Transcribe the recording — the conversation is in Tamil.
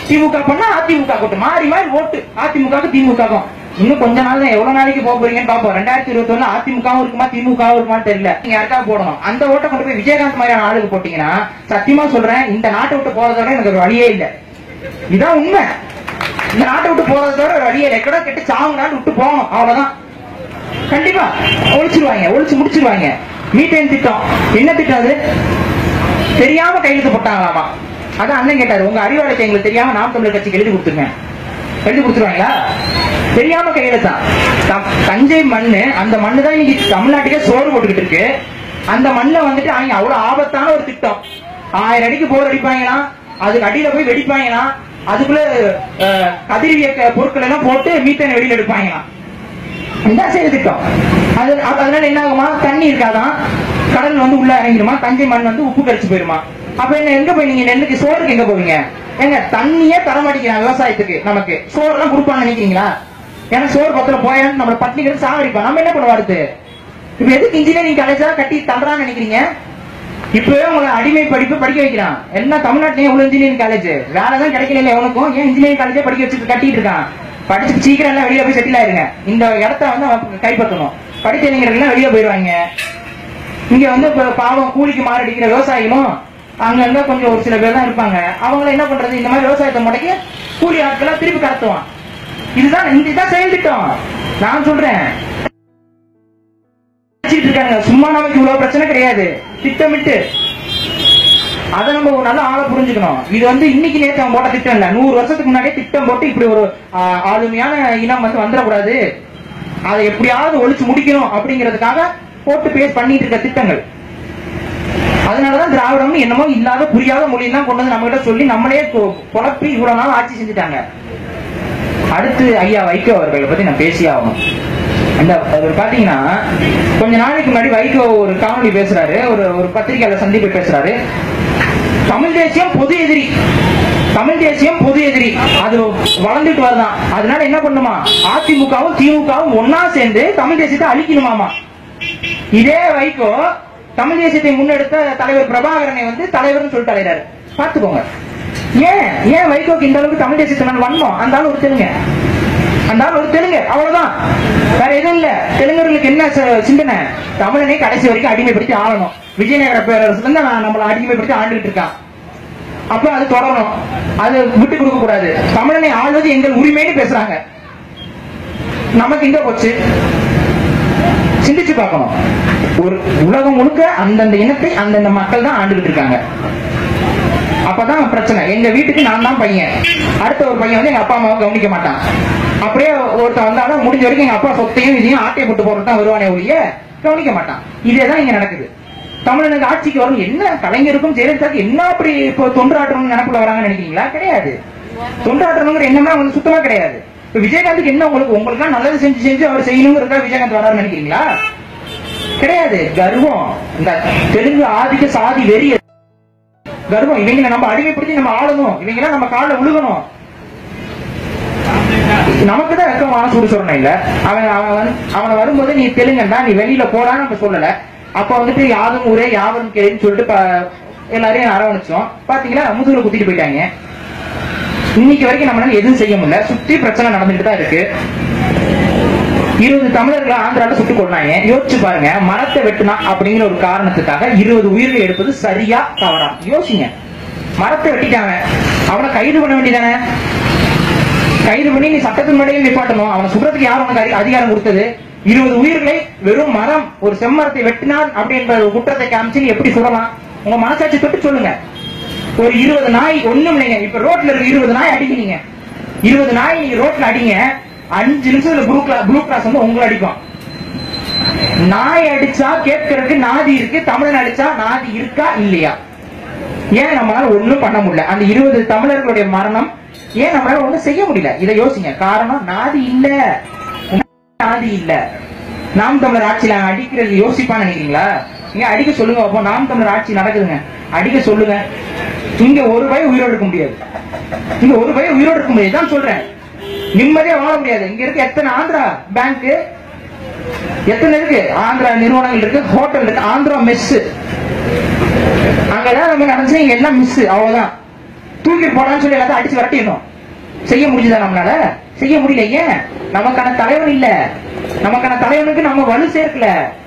திமுக பண்ணா அதிமுக கூட்டம் மாறி மாறி ஓட்டு அதிமுக திமுகவும் இன்னும் கொஞ்ச நாள் தான் எவ்வளவு நாளைக்கு போக போறீங்கன்னு பாப்போம் ரெண்டாயிரத்தி இருபத்தி ஒண்ணு அதிமுகவும் இருக்குமா திமுகவும் இருக்குமான்னு தெரியல நீங்க யாருக்கா போடணும் அந்த ஓட்டை கொண்டு போய் விஜயகாந்த் மாதிரியான ஆளுக்கு போட்டீங்கன்னா சத்தியமா சொல்றேன் இந்த நாட்டை விட்டு போறதை விட எனக்கு ஒரு வழியே இல்லை இதான் உண்மை இந்த நாட்டை விட்டு போறதை தவிர ஒரு வழியே இல்லை எக்கடோ கெட்டு சாவுங்கடான்னு விட்டு போகணும் அவ்வளவுதான் கண்டிப்பா ஒழிச்சிருவாங்க ஒழிச்சு முடிச்சிருவாங்க மீட்டேன் திட்டம் என்ன திட்டம் அது தெரியாம கையெழுத்து போட்டாங்களாமா அதான் அண்ணன் கேட்டாரு உங்க அறிவாளத்தை எங்களுக்கு தெரியாம நாம் தமிழர் கட்சிக்கு எழுதி கொடுத்துருங்க எழுதி கொடுத்துருவாங்களா தெரியாம கையெழுத்தான் தம்- தஞ்சை மண்ணு அந்த மண்ணு தான் இன்னைக்கு தமிழ்நாட்டுக்கே சோறு போட்டுக்கிட்டு இருக்கு அந்த மண்ணுல வந்துட்டு அவங்க அவ்வளவு ஆபத்தான ஒரு திட்டம் ஆயிரம் அடிக்கு போர் அடிப்பாங்களாம் அதுக்கு அடியில போய் வெடிப்பாங்களாம் அதுக்குள்ள அஹ், கதிரியக்க பொருட்கள் எல்லாம் போட்டு மீத்தேன் வெளியில எடுப்பாங்களாம் இதான் செயல் திட்டம் அது அது- அதனால என்ன ஆகுமா தண்ணி இருக்காதான் கடல் வந்து உள்ள இறங்கிடுமா தஞ்சை மண் வந்து உப்பு கரிச்சு போயிருமா அப்ப என்ன எங்க போய் நீங்க நெல்லுக்கு சோறுக்கு எங்க போவீங்க ஏங்க தண்ணியே தர மாட்டேங்கிறாங்க விவசாயத்துக்கு நமக்கு சோறு எல்லாம் கொடுப்பான்னு நினைக்கிறீங்களா ஏன்னா சோறு பத்திரம் போயான்னு நம்மள பட்டினி கிட்ட சாவடிப்பா நம்ம என்ன பண்ணுவோம் அடுத்து இப்ப எதுக்கு இன்ஜினியரிங் காலேஜா கட்டி தள்ளுறான்னு நினைக்கிறீங்க இப்பவே உங்களை அடிமை படிப்பு படிக்க வைக்கிறான் எல்லாம் தமிழ்நாட்டிலேயே எவ்வளவு இன்ஜினியரிங் காலேஜ் வேலை தான் கிடைக்கல எவனுக்கும் ஏன் இன்ஜினியரிங் காலேஜே படிக்க வச்சுட்டு கட்டிட்டு இருக்கான் படிச்சு சீக்கிரம் எல்லாம் வெளியே போய் செட்டில் ஆயிருங்க இந்த இடத்த வந்து அவன் கைப்பற்றணும் படிச்ச இளைஞர்கள் எல்லாம் வெளியே போயிருவாங்க இங்க வந்து இப்ப பாவம் கூலிக்கு மாரடிக்கிற விவசாயிகளும் அங்கங்க கொஞ்சம் ஒரு சில பேர் தான் இருப்பாங்க அவங்கள என்ன பண்றது இந்த மாதிரி விவசாயத்தை முடக்கி கூலி ஆட்களா திருப்பி கடத்துவான் இதுதான் இந்த இதான் செயல் திட்டம் நான் சொல்றேன் நினைச்சிட்டு இருக்காங்க சும்மா நமக்கு இவ்வளவு பிரச்சனை கிடையாது திட்டமிட்டு அதை நம்ம ஒரு நல்ல ஆளை புரிஞ்சுக்கணும் இது வந்து இன்னைக்கு நேற்று அவன் போட்ட திட்டம் இல்ல நூறு வருஷத்துக்கு முன்னாடியே திட்டம் போட்டு இப்படி ஒரு ஆ, ஆளுமையான இனம் வந்து வந்துடக்கூடாது அதை எப்படியாவது ஒழிச்சு முடிக்கணும் அப்படிங்கிறதுக்காக போட்டு பேஸ் பண்ணிட்டு இருக்க திட்டங்கள் அதனாலதான் திராவிடம் என்னமோ இல்லாத புரியாத மொழியெல்லாம் கொண்டு வந்து நம்ம கிட்ட சொல்லி நம்மளே கொ- குழப்பி இவ்வளவு நாள் ஆட்சி செஞ்சுட்டாங்க அடுத்து ஐயா வைகோ அவர்களை பத்தி நான் பேசி ஆகணும் அந்த அவர் பாத்தீங்கன்னா கொஞ்ச நாளைக்கு முன்னாடி வைகோ ஒரு காணொளி பேசுறாரு ஒரு ஒரு பத்திரிகையாளர் சந்திப்பு பேசுறாரு தமிழ் தேசியம் பொது எதிரி தமிழ் தேசியம் பொது எதிரி அது வளர்ந்துட்டு வருதான் அதனால என்ன பண்ணுமா அதிமுகவும் திமுகவும் ஒன்னா சேர்ந்து தமிழ் தேசியத்தை அழிக்கணுமாமா இதே வைகோ தமிழ் தேசியத்தை முன்னெடுத்த தலைவர் பிரபாகரனை வந்து தலைவர்னு சொல்லிட்டு அலைகிறாரு பாத்துக்கோங்க ஏன் ஏன் வைகோக்கு இந்த அளவுக்கு தமிழ் தேசியத்தை நான் வந்தோம் அந்த ஆள் ஒரு தெலுங்க அந்த ஆள் ஒரு தெலுங்கு அவ்வளவுதான் வேற எதுவும் இல்ல தெலுங்கர்களுக்கு என்ன ச- சிந்தனை தமிழனை கடைசி வரைக்கும் அடிமைப்படுத்தி ஆளணும் விஜயநகர பேரரசுல இருந்து நான் நம்மளை அடிமைப்படுத்தி ஆண்டுகிட்டு இருக்கான் அப்ப அது தொடரணும் அது விட்டு கொடுக்க கூடாது தமிழனை ஆள்வது எங்கள் உரிமைன்னு பேசுறாங்க நமக்கு எங்க போச்சு சிந்திச்சு பார்க்கணும் ஒரு உலகம் முழுக்க அந்தந்த இனத்தை அந்தந்த மக்கள் தான் ஆண்டுகிட்டு இருக்காங்க அப்பதான் பிரச்சனை எங்க வீட்டுக்கு நான் தான் பையன் அடுத்த ஒரு பையன் வந்து எங்க அப்பா அம்மாவை கவனிக்க மாட்டான் அப்படியே ஒருத்தன் வந்தாலும் முடிஞ்ச வரைக்கும் எங்க அப்பா சொத்தையும் இதையும் ஆட்டையை போட்டு போறது தான் வருவானே ஒழிய கவனிக்க மாட்டான் இதேதான் இங்க நடக்குது தமிழனுக்கு ஆட்சிக்கு வரும் என்ன கலைஞருக்கும் ஜெயலலிதாவுக்கு என்ன அப்படி இப்போ தொண்டாற்றணும் நினைப்புல வராங்கன்னு நினைக்கிறீங்களா கிடையாது தொண்டாற்றணுங்கிற எண்ணமே அவங்களுக்கு சுத்தமா கிடையாது இப்ப விஜயகாந்துக்கு என்ன உங்களுக்கு உங்களுக்கு நல்லது செஞ்சு செஞ்சு அவர் செய்யணுங்கிறதா விஜயகாந்த் வராருன்னு நினைக்கிறீங்களா கிடையாது கர்வம் இந்த தெலுங்கு ஆதிக்க சாதி வெறி கர்வம் இவங்களை நம்ம அடிமைப்படுத்தி நம்ம ஆளணும் இவங்க நம்ம காலில் விழுகணும் நமக்கு தான் வெக்கமான சூடு சொல்லணும் இல்ல அவன் அவன் வந்து- அவனை வரும்போது நீ தெலுங்கண்டா நீ வெளியில போடான்னு நம்ம சொல்லல அப்ப வந்துட்டு யாரும் ஊரே யாவரும் கேளுன்னு சொல்லிட்டு ப- எல்லாரையும் அரவணைச்சோம் பாத்தீங்களா முதுகுல குத்திட்டு போயிட்டாங்க இன்னைக்கு வரைக்கும் நம்மளால எதுவும் செய்ய முடியல சுத்தி பிரச்சனை நடந்துட்டு தான் இருக்கு இருபது தமிழர்களை ஆந்திரால சுட்டுக் கொண்டாங்க யோசிச்சு பாருங்க மரத்தை வெட்டுனா அப்படிங்கிற ஒரு காரணத்துக்காக இருபது உயிர்கள் எடுப்பது சரியா தவறா யோசிங்க மரத்தை வெட்டிட்டாங்க அவனை கைது பண்ண வேண்டியதானே கைது பண்ணி நீ சட்டத்தின் முன்னாடியே நிப்பாட்டணும் அவனை சுடுறதுக்கு யார் உனக்கு அதி- அதிகாரம் கொடுத்தது இருபது உயிர்களை வெறும் மரம் ஒரு செம்மரத்தை வெட்டினார் அப்படின்ற ஒரு குற்றத்தை காமிச்சு நீ எப்படி சுடலாம் உங்க மனசாட்சி தொட்டு சொல்லுங்க ஒரு இருபது நாய் ஒண்ணும் இல்லைங்க இப்ப ரோட்ல இருக்க இருபது நாய் அடிக்கிறீங்க இருபது நாய் நீங்க ரோட்ல அடிங்க அஞ்சு நிமிஷத்துல ப்ளூ கிளாஸ் ப்ளூ கிளாஸ் வந்து உங்களை அடிக்கும் நாய் அடிச்சா கேட்கறதுக்கு நாதி இருக்கு தமிழன் அடிச்சா நாதி இருக்கா இல்லையா ஏன் நம்மளால ஒண்ணும் பண்ண முடியல அந்த இருபது தமிழர்களுடைய மரணம் ஏன் நம்மளால ஒண்ணும் செய்ய முடியல இதை யோசிங்க காரணம் நாதி இல்ல நாதி இல்ல நாம் தமிழர் ஆட்சியில அடிக்கிறது யோசிப்பான்னு நினைக்கிறீங்களா நீங்க அடிக்க சொல்லுங்க அப்போ நாம் தமிழர் ஆட்சி நடக்குதுங்க அடிக்க சொல்லுங்க இங்க ஒரு பய உயிரோடு இருக்க முடியாது இங்க ஒரு பய உயிரோடு இருக்க முடியாது தான் சொல்றேன் நிம்மதியா வாழ முடியாது இங்க இருக்க எத்தனை ஆந்திரா பேங்க் எத்தனை இருக்கு ஆந்திரா நிறுவனங்கள் இருக்கு ஹோட்டல் இருக்கு ஆந்திரா மெஸ் அங்கதான் நம்ம நடந்துச்சு இங்க எல்லாம் மிஸ் அவ்வளவுதான் தூக்கி போடான்னு சொல்லி எல்லாத்தையும் அடிச்சு விரட்டிடணும் செய்ய முடியுதா நம்மளால செய்ய முடியல ஏன் நமக்கான தலைவன் இல்ல நமக்கான தலைவனுக்கு நம்ம வலு சேர்க்கல